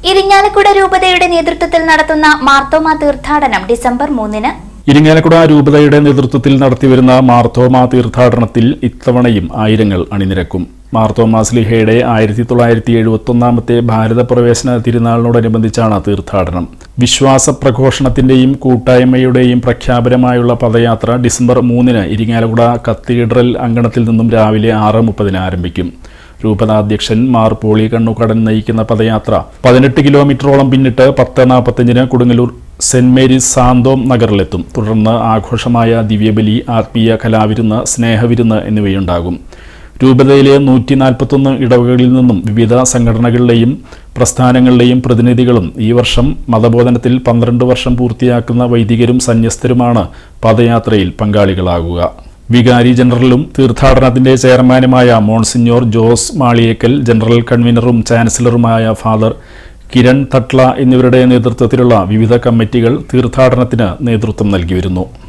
ഇരിങ്ങാലക്കുട രൂപതയുടെ നേതൃത്വത്തിൽ നടത്തുന്ന മാർത്തോമ തീർത്ഥാടനം ഡിസംബർ മൂന്നിന് ഇരിങ്ങാലക്കുട രൂപതയുടെ നേതൃത്വത്തിൽ നടത്തിവരുന്ന മാർത്തോമ തീർത്ഥാടനത്തിൽ ഇത്തവണയും ആയിരങ്ങൾ അണിനിരക്കും മാർത്തോമ സ്ലിഹയുടെ ആയിരത്തി തൊള്ളായിരത്തി എഴുപത്തി ഒന്നാമത്തെ ഭാരത പ്രവേശന തിരുനാളിനോടനുബന്ധിച്ചാണ് തീർത്ഥാടനം വിശ്വാസ പ്രഘോഷണത്തിന്റെയും കൂട്ടായ്മയുടെയും പ്രഖ്യാപനമായുള്ള പദയാത്ര ഡിസംബർ മൂന്നിന് ഇരിങ്ങാലക്കുട കത്തീഡ്രൽ അങ്കണത്തിൽ നിന്നും രാവിലെ ആറ് മുപ്പതിന് ആരംഭിക്കും രൂപതാധ്യക്ഷൻ മാർ പോളി കണ്ണുകടൻ നയിക്കുന്ന പദയാത്ര പതിനെട്ട് കിലോമീറ്ററോളം പിന്നിട്ട് പത്ത് നാൽപ്പത്തഞ്ചിന് കൊടുങ്ങല്ലൂർ സെന്റ് മേരീസ് സാന്തോം നഗറിലെത്തും തുടർന്ന് ആഘോഷമായ ദിവ്യബലി ആത്മീയ കലാവിരുന്ന് സ്നേഹവിരുന്ന് എന്നിവയുണ്ടാകും രൂപതയിലെ നൂറ്റി നാൽപ്പത്തൊന്ന് ഇടവകളിൽ നിന്നും വിവിധ സംഘടനകളിലെയും പ്രസ്ഥാനങ്ങളിലെയും പ്രതിനിധികളും ഈ വർഷം മതബോധനത്തിൽ പന്ത്രണ്ട് വർഷം പൂർത്തിയാക്കുന്ന വൈദികരും സന്യസ്തരുമാണ് പദയാത്രയിൽ പങ്കാളികളാകുക വികാരി ജനറലും തീർത്ഥാടനത്തിന്റെ ചെയർമാനുമായ മോൺസിഞ്ഞോർ ജോസ് മാളിയേക്കൽ ജനറൽ കൺവീനറും ചാൻസലറുമായ ഫാദർ കിരൺ തട്ല എന്നിവരുടെ നേതൃത്വത്തിലുള്ള വിവിധ കമ്മിറ്റികൾ തീർത്ഥാടനത്തിന് നേതൃത്വം നൽകിവരുന്നു